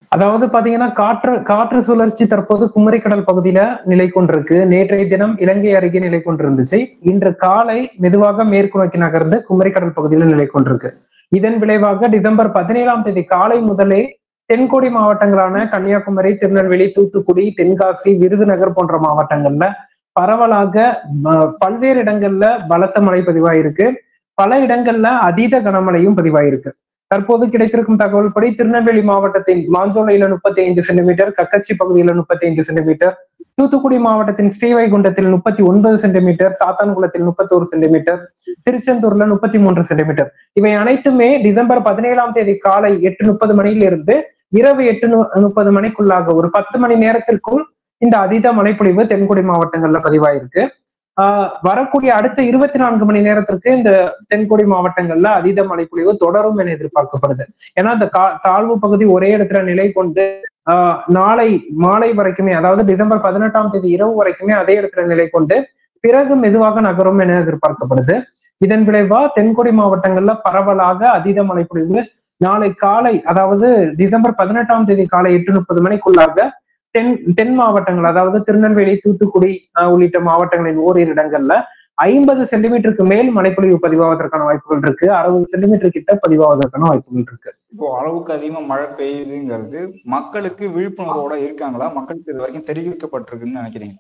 அதாவது பாத்தீங்கன்னா காற்று காற்று சுழற்சி தற்போது குமரிக்கடல் பகுதியில நிலை கொண்டிருக்கு நேற்றைய தினம் இலங்கை அருகே நிலை கொண்டிருந்துச்சு இன்று காலை மெதுவாக மேற்கு நோக்கி நகர்ந்து குமரிக்கடல் பகுதியில நிலை கொண்டிருக்கு இதன் விளைவாக டிசம்பர் பதினேழாம் தேதி காலை முதலே தென்கோடி மாவட்டங்களான கன்னியாகுமரி திருநெல்வேலி தூத்துக்குடி தென்காசி விருதுநகர் போன்ற மாவட்டங்கள்ல பரவலாக ப- பல்வேறு இடங்கள்ல பலத்த மழை பதிவாயிருக்கு பல இடங்கள்ல அதீத கனமழையும் பதிவாயிருக்கு தற்போது கிடைத்திருக்கும் தகவல்படி திருநெல்வேலி மாவட்டத்தின் மாஞ்சோலையில முப்பத்தி ஐந்து சென்டிமீட்டர் கக்கச்சி பகுதியில முப்பத்தி ஐந்து சென்டிமீட்டர் தூத்துக்குடி மாவட்டத்தின் ஸ்ரீவைகுண்டத்தில் முப்பத்தி ஒன்பது சென்டிமீட்டர் சாத்தான்குளத்தில் முப்பத்தோரு சென்டிமீட்டர் திருச்செந்தூர்ல முப்பத்தி மூன்று சென்டிமீட்டர் இவை அனைத்துமே டிசம்பர் பதினேழாம் தேதி காலை எட்டு முப்பது மணியிலிருந்து இரவு எட்டு நு- முப்பது மணிக்குள்ளாக ஒரு பத்து மணி நேரத்திற்குள் இந்த அதீத மழைப்பொழிவு தென்கொடி மாவட்டங்கள்ல பதிவாயிருக்கு ஆஹ் வரக்கூடிய அடுத்த இருபத்தி நான்கு மணி நேரத்திற்கு இந்த தென்கொடி மாவட்டங்கள்ல அதீத மழைப்பொழிவு தொடரும் என எதிர்பார்க்கப்படுது ஏன்னா இந்த கா- தாழ்வு பகுதி ஒரே இடத்துல நிலை கொண்டு ஆஹ் நாளை மாலை வரைக்குமே அதாவது டிசம்பர் பதினெட்டாம் தேதி இரவு வரைக்குமே அதே இடத்துல நிலை கொண்டு பிறகு மெதுவாக நகரும் என எதிர்பார்க்கப்படுது இதன் விளைவா தென்கொடி மாவட்டங்கள்ல பரவலாக அதீத மழைப்பொழிவு நாளை காலை அதாவது டிசம்பர் பதினெட்டாம் தேதி காலை எட்டு முப்பது மணிக்குள்ளாக தென் தென் மாவட்டங்கள் அதாவது திருநெல்வேலி தூத்துக்குடி ஆஹ் உள்ளிட்ட மாவட்டங்களின் ஓரிரு இடங்கள்ல ஐம்பது சென்டிமீட்டருக்கு மேல் மழைப்பொழிவு பதிவாவதற்கான வாய்ப்புகள் இருக்கு அறுபது சென்டிமீட்டர் கிட்ட பதிவாவதற்கான வாய்ப்புகள் இருக்கு இப்போ அளவுக்கு அதிகமா மழை பெய்யுதுங்கிறது மக்களுக்கு விழிப்புணர்வோட இருக்காங்களா மக்களுக்கு இது வரைக்கும் தெரிவிக்கப்பட்டிருக்குன்னு நினைக்கிறீங்க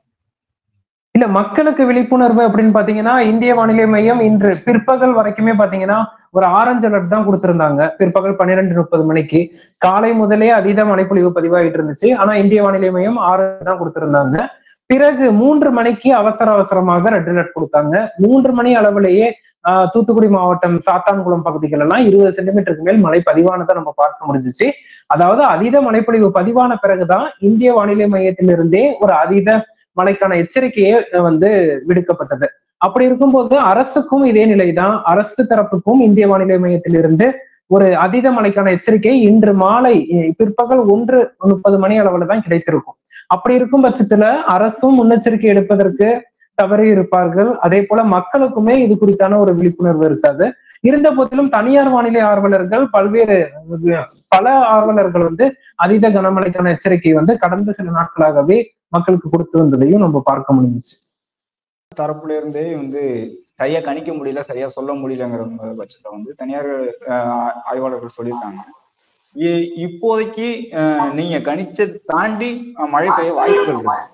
இல்ல மக்களுக்கு விழிப்புணர்வு அப்படின்னு பாத்தீங்கன்னா இந்திய வானிலை மையம் இன்று பிற்பகல் வரைக்குமே பாத்தீங்கன்னா ஒரு ஆரஞ்சு அலர்ட் தான் கொடுத்திருந்தாங்க பிற்பகல் பன்னிரெண்டு முப்பது மணிக்கு காலை முதலே அதீத மழைப்பொழிவு பதிவாயிட்டு இருந்துச்சு ஆனா இந்திய வானிலை மையம் ஆரஞ்சு தான் கொடுத்திருந்தாங்க பிறகு மூன்று மணிக்கு அவசர அவசரமாக ரெட் அலர்ட் கொடுத்தாங்க மூன்று மணி அளவிலேயே ஆஹ், தூத்துக்குடி மாவட்டம் சாத்தான்குளம் பகுதிகள் எல்லாம் இருபது சென்டிமீட்டருக்கு மேல் மழை பதிவானதை நம்ம பார்க்க முடிஞ்சிச்சு அதாவது அதீத மழைப்பொழிவு பதிவான பிறகுதான் இந்திய வானிலை மையத்திலிருந்தே ஒரு அதீத மழைக்கான எச்சரிக்கையே அஹ், வந்து விடுக்கப்பட்டது அப்படி இருக்கும்போது அரசுக்கும் இதே நிலைதான் அரசு தரப்புக்கும் இந்திய வானிலை மையத்திலிருந்து ஒரு அதீத மழைக்கான எச்சரிக்கை இன்று மாலை அஹ், பிற்பகல் ஒன்று முப்பது மணி அளவுல தான் கிடைத்திருக்கும் அப்படி இருக்கும் பட்சத்துல அரசும் முன்னெச்சரிக்கை எடுப்பதற்கு தவறி இருப்பார்கள் அதே போல மக்களுக்குமே இது குறித்தான ஒரு விழிப்புணர்வு இருக்காது இருந்த போதிலும் தனியார் வானிலை ஆர்வலர்கள் பல்வேறு பல ஆர்வலர்கள் வந்து அதீத கனமழைக்கான எச்சரிக்கை வந்து கடந்த சில நாட்களாகவே மக்களுக்கு கொடுத்து வந்ததையும் நம்ம பார்க்க முடிஞ்சுச்சு தரப்புல இருந்தே வந்து சரியா கணிக்க முடியல சரியா சொல்ல முடியலங்கிற பட்சத்துல வந்து தனியார் ஆஹ், ஆய்வாளர்கள் சொல்லியிருக்காங்க இ- இப்போதைக்கு ஆஹ், நீங்க கணிச்ச தாண்டி ஆஹ், மழை பெய்ய வாய்ப்புகள் இருக்கு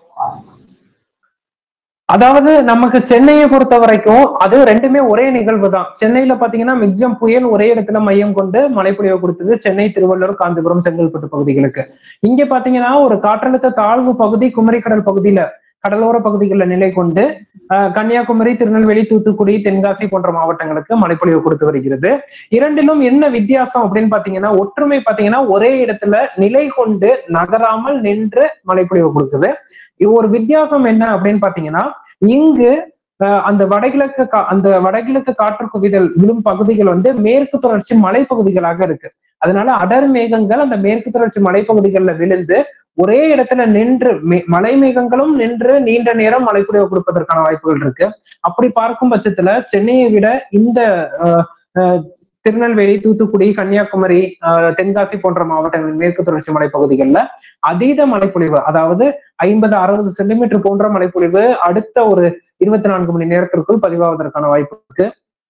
அதாவது நமக்கு சென்னையை பொறுத்த வரைக்கும் அது ரெண்டுமே ஒரே நிகழ்வு தான் சென்னையில பாத்தீங்கன்னா மிக்ஜம் புயல் ஒரே இடத்துல மையம் கொண்டு மழைப்பொழிவு கொடுத்தது சென்னை திருவள்ளூர் காஞ்சிபுரம் செங்கல்பட்டு பகுதிகளுக்கு இங்க பாத்தீங்கன்னா ஒரு காற்றழுத்த தாழ்வு பகுதி குமரிக்கடல் பகுதியில கடலோர பகுதிகளில் நிலை கொண்டு ஆஹ், கன்னியாகுமரி திருநெல்வேலி தூத்துக்குடி தென்காசி போன்ற மாவட்டங்களுக்கு மழைப்பொழிவு கொடுத்து வருகிறது இரண்டிலும் என்ன வித்தியாசம் அப்படின்னு பாத்தீங்கன்னா ஒற்றுமை பாத்தீங்கன்னா ஒரே இடத்துல நிலை கொண்டு நகராமல் நின்று மழைப்பொழிவு கொடுக்குது இது ஒரு வித்தியாசம் என்ன அப்படின்னு பாத்தீங்கன்னா இங்கு அஹ், அந்த வடகிழக்கு கா- அந்த வடகிழக்கு காற்று குவிதல் விழும் பகுதிகள் வந்து மேற்கு தொடர்ச்சி மலைப்பகுதிகளாக இருக்கு அதனால அடர் மேகங்கள் அந்த மேற்கு தொடர்ச்சி மலைப்பகுதிகளில் விழுந்து ஒரே இடத்துல நின்று மே- மலை மேகங்களும் நின்று நீண்ட நேரம் மழைப்பொழிவு கொடுப்பதற்கான வாய்ப்புகள் இருக்கு அப்படி பார்க்கும் பட்சத்துல சென்னையை விட இந்த அஹ், அஹ், திருநெல்வேலி தூத்துக்குடி கன்னியாகுமரி அஹ், தென்காசி போன்ற மாவட்டங்களின் மேற்கு தொடர்ச்சி மலைப்பகுதிகளில் அதீத மழைப்பொழிவு அதாவது ஐம்பது அறுபது சென்டிமீட்டர் போன்ற மழைப்பொழிவு அடுத்த ஒரு இருபத்தி நான்கு மணி நேரத்திற்குள் பதிவாவதற்கான வாய்ப்பு இருக்கு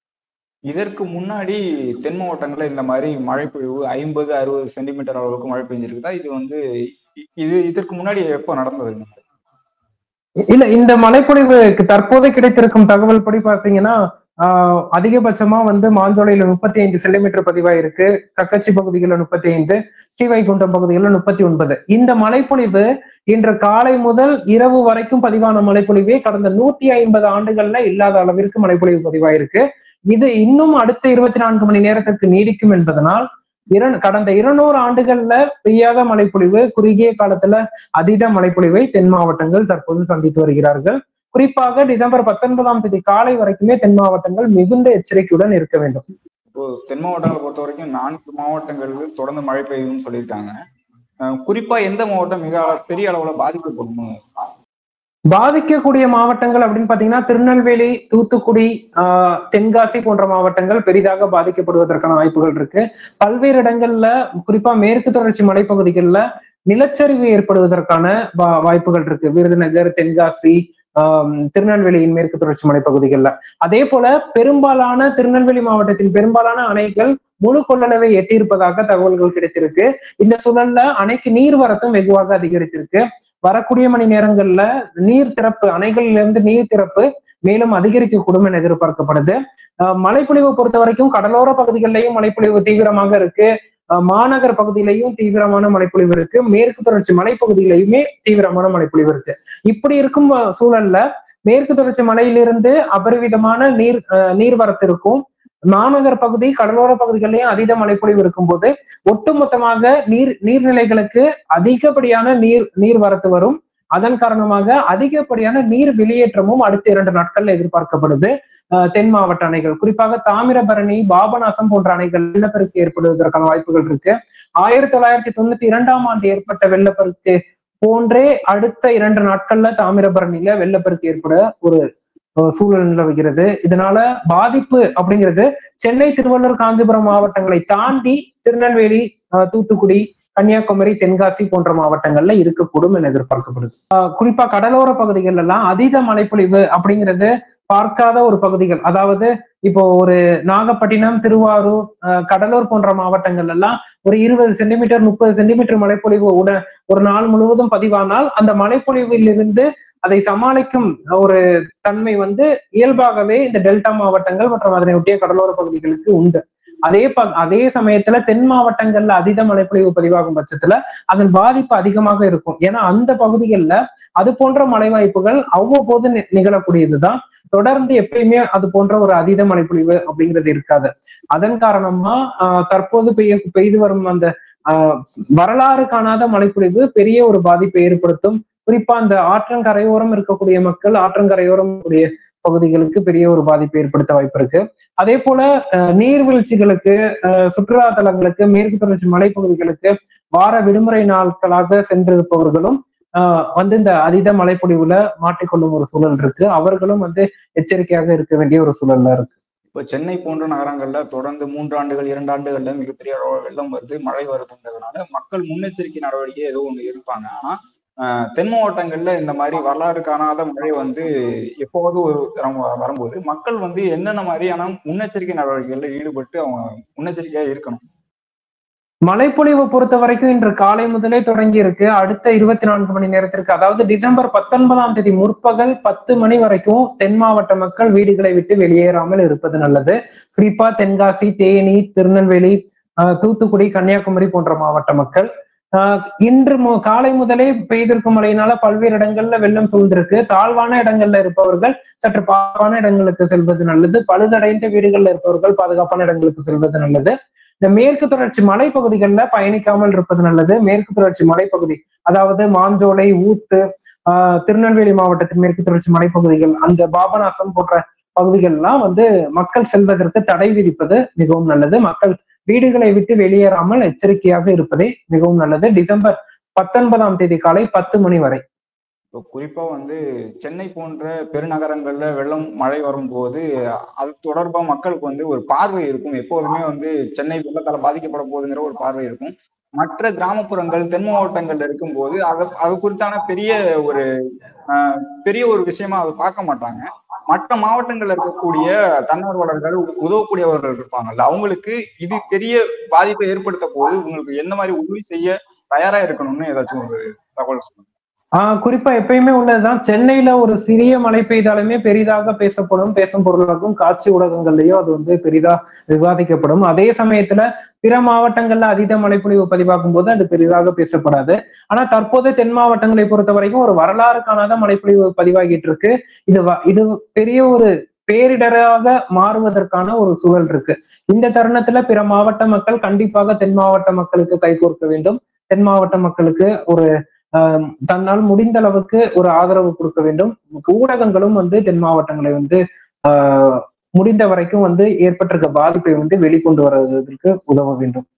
இதற்கு முன்னாடி தென் மாவட்டங்கள்ல இந்த மாதிரி மழை பொழிவு ஐம்பது அறுபது சென்டிமீட்டர் அளவுக்கு மழை பெஞ்சிருக்குதா இது வந்து இ- இது இதற்கு முன்னாடி எப்போ நடந்தது இல்ல இந்த மழைப்பொழிவுக்கு தற்போது கிடைத்திருக்கும் தகவல் படி பாத்தீங்கன்னா ஆஹ் அதிகபட்சமா வந்து மாஞ்சோலையில முப்பத்தி ஐந்து சென்டிமீட்டர் பதிவாயிருக்கு கக்கச்சி பகுதிகளில் முப்பத்தி ஐந்து ஸ்ரீவைகுண்டம் பகுதிகளில் முப்பத்தி ஒன்பது இந்த மழைப்பொழிவு இன்று காலை முதல் இரவு வரைக்கும் பதிவான மழைப்பொழிவே கடந்த நூத்தி ஐம்பது ஆண்டுகள்ல இல்லாத அளவிற்கு மழைப்பொழிவு பதிவாயிருக்கு இது இன்னும் அடுத்த இருபத்தி நான்கு மணி நேரத்திற்கு நீடிக்கும் என்பதனால் இரண் கடந்த இருநூறு ஆண்டுகள்ல பெய்யாத மழைப்பொழிவு குறுகிய காலத்துல அதீத மழைப்பொழிவை தென் மாவட்டங்கள் தற்போது சந்தித்து வருகிறார்கள் குறிப்பாக டிசம்பர் பத்தொன்பதாம் தேதி காலை வரைக்குமே தென் மாவட்டங்கள் மிகுந்த எச்சரிக்கையுடன் இருக்க வேண்டும் இப்போ தென் மாவட்டங்களை பொறுத்த வரைக்கும் நான்கு மாவட்டங்களுக்கு தொடர்ந்து மழை பெய்யும்னு சொல்லியிருக்காங்க அஹ் குறிப்பா எந்த மாவட்டம் மிக அள- பெரிய அளவுல பாதிக்கப்படும் பாதிக்கக்கூடிய மாவட்டங்கள் அப்படின்னு பாத்தீங்கன்னா திருநெல்வேலி தூத்துக்குடி ஆஹ் தென்காசி போன்ற மாவட்டங்கள் பெரிதாக பாதிக்கப்படுவதற்கான வாய்ப்புகள் இருக்கு பல்வேறு இடங்கள்ல குறிப்பா மேற்கு தொடர்ச்சி மலைப்பகுதிகளில் நிலச்சரிவு ஏற்படுவதற்கான வா- வாய்ப்புகள் இருக்கு விருதுநகர் தென்காசி ஆஹ் திருநெல்வேலியின் மேற்கு தொடர்ச்சி மலைப்பகுதிகள்ல அதே போல பெரும்பாலான திருநெல்வேலி மாவட்டத்தின் பெரும்பாலான அணைகள் முழு கொள்ளளவை எட்டியிருப்பதாக தகவல்கள் கிடைத்திருக்கு இந்த சூழல்ல அணைக்கு நீர்வரத்தும் வெகுவாக அதிகரித்திருக்கு வரக்கூடிய மணி நேரங்கள்ல நீர் திறப்பு அணைகளிலிருந்து இருந்து நீர் திறப்பு மேலும் அதிகரிக்கக்கூடும் என எதிர்பார்க்கப்படுது ஆஹ் மழைப்பொழிவு பொறுத்த வரைக்கும் கடலோர பகுதிகளிலையும் மழைப்பொழிவு தீவிரமாக இருக்கு ஆஹ் மாநகர் பகுதியிலையும் தீவிரமான மழைப்பொழிவு இருக்கு மேற்கு தொடர்ச்சி மலைப்பகுதியிலையுமே தீவிரமான மழைப்பொழிவு இருக்கு இப்படி இருக்கும் அஹ், சூழல்ல மேற்கு தொடர்ச்சி மலையிலிருந்து அபரிவிதமான நீர் ஆஹ், நீர்வரத்து இருக்கும் மாநகர் பகுதி கடலோர பகுதிகளிலையும் அதீத மழைப்பொழிவு இருக்கும்போது ஒட்டுமொத்தமாக நீர் நீர்நிலைகளுக்கு அதிகப்படியான நீர் நீர் வரத்து வரும் அதன் காரணமாக அதிகப்படியான நீர் வெளியேற்றமும் அடுத்த இரண்டு நாட்கள்ல எதிர்பார்க்கப்படுது அஹ் தென் மாவட்ட அணைகள் குறிப்பாக தாமிரபரணி பாபநாசம் போன்ற அணைகள் வெள்ளப்பெருக்கு ஏற்படுவதற்கான வாய்ப்புகள் இருக்கு ஆயிரத்தி தொள்ளாயிரத்தி தொண்ணூத்தி இரண்டாம் ஆண்டு ஏற்பட்ட வெள்ளப்பெருக்கு போன்றே அடுத்த இரண்டு நாட்கள்ல தாமிரபரணியில வெள்ளப்பெருக்கு ஏற்பட ஒரு அஹ், சூழல் நிலவுகிறது இதனால பாதிப்பு அப்படிங்கிறது சென்னை திருவள்ளூர் காஞ்சிபுரம் மாவட்டங்களை தாண்டி திருநெல்வேலி அஹ், தூத்துக்குடி கன்னியாகுமரி தென்காசி போன்ற மாவட்டங்கள்ல இருக்கக்கூடும் என எதிர்பார்க்கப்படுது ஆஹ் குறிப்பா கடலோர பகுதிகள் எல்லாம் அதீத மழைப்பொழிவு அப்படிங்கிறது பார்க்காத ஒரு பகுதிகள் அதாவது இப்போ ஒரு நாகப்பட்டினம் திருவாரூர் ஆஹ் கடலூர் போன்ற மாவட்டங்கள் எல்லாம் ஒரு இருபது சென்டிமீட்டர் முப்பது சென்டிமீட்டர் மழைப்பொழிவு உட ஒரு நாள் முழுவதும் பதிவானால் அந்த மழைப்பொழிவில் இருந்து அதை சமாளிக்கும் ஒரு தன்மை வந்து இயல்பாகவே இந்த டெல்டா மாவட்டங்கள் மற்றும் அதனை ஒட்டிய கடலோர பகுதிகளுக்கு உண்டு அதே ப அதே சமயத்துல தென் மாவட்டங்கள்ல அதீத மழைப்பொழிவு பதிவாகும் பட்சத்துல அதன் பாதிப்பு அதிகமாக இருக்கும் ஏன்னா அந்த பகுதிகளில் அது போன்ற மழை வாய்ப்புகள் அவ்வப்போது நி- நிகழக்கூடியதுதான் தொடர்ந்து எப்பயுமே அது போன்ற ஒரு அதீத மழைப்பொழிவு அப்படிங்கிறது இருக்காது அதன் காரணமா ஆஹ் தற்போது பெய்ய பெய்து வரும் அந்த ஆஹ் வரலாறு காணாத மழைப்பொழிவு பெரிய ஒரு பாதிப்பை ஏற்படுத்தும் குறிப்பா அந்த ஆற்றங்கரையோரம் இருக்கக்கூடிய மக்கள் ஆற்றங்கரையோரம் இருக்கக்கூடிய பகுதிகளுக்கு பெரிய ஒரு பாதிப்பை ஏற்படுத்த வாய்ப்பு இருக்கு அதே போல அஹ், நீர்வீழ்ச்சிகளுக்கு அஹ், சுற்றுலா தலங்களுக்கு மேற்கு தொடர்ச்சி மலைப்பகுதிகளுக்கு வார விடுமுறை நாட்களாக சென்றிருப்பவர்களும் ஆஹ், வந்து இந்த அதீத மழைப்பொழிவுல மாட்டிக்கொள்ளும் ஒரு சூழல் இருக்கு அவர்களும் வந்து எச்சரிக்கையாக இருக்க வேண்டிய ஒரு சூழல்ல இருக்கு இப்போ சென்னை போன்ற நகரங்கள்ல தொடர்ந்து மூன்று ஆண்டுகள் இரண்டு ஆண்டுகள்ல மிகப்பெரிய அளவு வெள்ளம் வருது மழை வருதுங்கிறதுனால மக்கள் முன்னெச்சரிக்கை நடவடிக்கை ஏதோ ஒண்ணு இருப்பாங்க ஆனா ஆஹ், தென் மாவட்டங்கள்ல இந்த மாதிரி வரலாறு காணாத மழை வந்து எப்போது ஒரு தரம் வ- வரும்போது மக்கள் வந்து என்னென்ன மாதிரியான முன்னெச்சரிக்கை நடவடிக்கைகள்ல ஈடுபட்டு அவங்க முன்னெச்சரிக்கையா இருக்கணும் மழைப்பொழிவு பொறுத்த வரைக்கும் இன்று காலை முதலே தொடங்கி இருக்கு அடுத்த இருபத்தி நான்கு மணி நேரத்திற்கு அதாவது டிசம்பர் பத்தொன்பதாம் தேதி முற்பகல் பத்து மணி வரைக்கும் தென் மாவட்ட மக்கள் வீடுகளை விட்டு வெளியேறாமல் இருப்பது நல்லது குறிப்பா தென்காசி தேனி திருநெல்வேலி ஆஹ், தூத்துக்குடி கன்னியாகுமரி போன்ற மாவட்ட மக்கள் ஆஹ், இன்று மு- காலை முதலே பெய்திருக்கும் மழையினால பல்வேறு இடங்கள்ல வெள்ளம் சூழ்ந்திருக்கு தாழ்வான இடங்கள்ல இருப்பவர்கள் சற்று பாதுகாப்பான இடங்களுக்கு செல்வது நல்லது பழுதடைந்த வீடுகள்ல இருப்பவர்கள் பாதுகாப்பான இடங்களுக்கு செல்வது நல்லது இந்த மேற்கு தொடர்ச்சி மலைப்பகுதிகளில் பயணிக்காமல் இருப்பது நல்லது மேற்கு தொடர்ச்சி மலைப்பகுதி அதாவது மாஞ்சோலை ஊத்து ஆஹ் திருநெல்வேலி மாவட்டத்தின் மேற்கு தொடர்ச்சி மலைப்பகுதிகள் அந்த பாபநாசம் போன்ற பகுதிகள்லாம் வந்து மக்கள் செல்வதற்கு தடை விதிப்பது மிகவும் நல்லது மக்கள் வீடுகளை விட்டு வெளியேறாமல் எச்சரிக்கையாக இருப்பதே மிகவும் நல்லது டிசம்பர் பத்தொன்பதாம் தேதி காலை பத்து மணி வரை இப்போ குறிப்பா வந்து சென்னை போன்ற பெருநகரங்கள்ல வெள்ளம் மழை வரும்போது அது தொடர்பா மக்களுக்கு வந்து ஒரு பார்வை இருக்கும் எப்போதுமே வந்து சென்னை வெள்ளத்தால பாதிக்கப்பட போகுதுங்கிற ஒரு பார்வை இருக்கும் மற்ற கிராமப்புறங்கள் தென் மாவட்டங்கள்ல இருக்கும்போது அதை அது குறித்தான பெரிய ஒரு ஆஹ், பெரிய ஒரு விஷயமா அதை பார்க்க மாட்டாங்க மற்ற மாவட்டங்கள்ல இருக்கக்கூடிய தன்னார்வலர்கள் உதவக்கூடியவர்கள் இருப்பாங்கல்ல அவங்களுக்கு இது பெரிய பாதிப்பை ஏற்படுத்த போது உங்களுக்கு எந்த மாதிரி உதவி செய்ய தயாரா இருக்கணும்னு ஏதாச்சும் ஒரு தகவல் சொல்லுங்க ஆஹ் குறிப்பா எப்பயுமே உள்ளதுதான் சென்னையில ஒரு சிறிய மழை பெய்தாலுமே பெரிதாக பேசப்படும் பேசும் பொருளாகும் காட்சி ஊடகங்கள்லயும் அது வந்து பெரிதா விவாதிக்கப்படும் அதே சமயத்துல பிற மாவட்டங்கள்ல அதீத மழைப்பொழிவு பதிவாகும் போது அது பெரிதாக பேசப்படாது ஆனா தற்போது தென் மாவட்டங்களை பொறுத்த வரைக்கும் ஒரு வரலாறு காணாத மழைப்பொழிவு பதிவாகிட்டு இருக்கு இது வ- இது பெரிய ஒரு பேரிடராக மாறுவதற்கான ஒரு சூழல் இருக்கு இந்த தருணத்துல பிற மாவட்ட மக்கள் கண்டிப்பாக தென் மாவட்ட மக்களுக்கு கைகோர்க்க வேண்டும் தென் மாவட்ட மக்களுக்கு ஒரு ஆஹ் தன்னால் முடிந்த அளவுக்கு ஒரு ஆதரவு கொடுக்க வேண்டும் ஊடகங்களும் வந்து தென் மாவட்டங்களை வந்து ஆஹ் முடிந்த வரைக்கும் வந்து ஏற்பட்டிருக்க பாதிப்பை வந்து வெளிக்கொண்டு வருவதற்கு உதவ வேண்டும்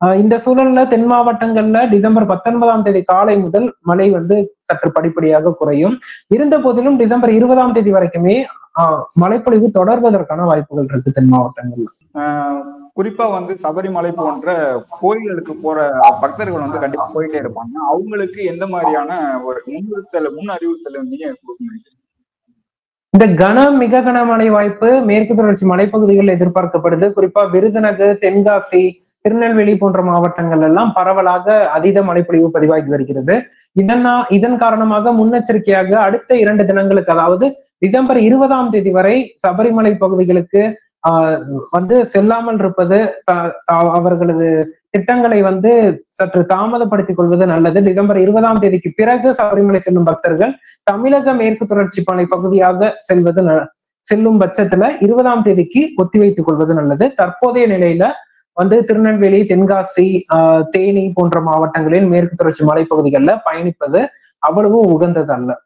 ஆஹ் இந்த சூழல்ல தென் மாவட்டங்கள்ல டிசம்பர் பத்தொன்பதாம் தேதி காலை முதல் மழை வந்து சற்று படிப்படியாக குறையும் இருந்த போதிலும் டிசம்பர் இருபதாம் தேதி வரைக்குமே ஆஹ் மழைப்பொழிவு தொடர்வதற்கான வாய்ப்புகள் இருக்கு தென் மாவட்டங்கள்ல ஆஹ் குறிப்பா வந்து சபரிமலை போன்ற கோயில்களுக்கு போற பக்தர்கள் வந்து கண்டிப்பா போயிட்டே இருப்பாங்க அவங்களுக்கு எந்த மாதிரியான ஒரு முன்னிறுத்தல் முன் அறிவுறுத்தல் நீங்க கொடுக்க முடியும் இந்த கன மிக கனமழை வாய்ப்பு மேற்கு தொடர்ச்சி மலைப்பகுதிகளில் எதிர்பார்க்கப்படுது குறிப்பா விருதுநகர் தென்காசி திருநெல்வேலி போன்ற மாவட்டங்கள் எல்லாம் பரவலாக அதீத மழைப்பொழிவு பதிவாகி வருகிறது இதனா இதன் காரணமாக முன்னெச்சரிக்கையாக அடுத்த இரண்டு தினங்களுக்கு அதாவது டிசம்பர் இருபதாம் தேதி வரை சபரிமலை பகுதிகளுக்கு ஆஹ் வந்து செல்லாமல் இருப்பது த- த- அவர்களது திட்டங்களை வந்து சற்று தாமதப்படுத்திக் கொள்வது நல்லது டிசம்பர் இருபதாம் தேதிக்கு பிறகு சபரிமலை செல்லும் பக்தர்கள் தமிழக மேற்கு தொடர்ச்சி மலை பகுதியாக செல்வது ந- செல்லும் பட்சத்துல இருபதாம் தேதிக்கு ஒத்திவைத்துக் கொள்வது நல்லது தற்போதைய நிலையில வந்து திருநெல்வேலி தென்காசி ஆஹ் தேனி போன்ற மாவட்டங்களில் மேற்கு தொடர்ச்சி மலைப்பகுதிகளில் பயணிப்பது அவ்வளவு உகந்தது அல்ல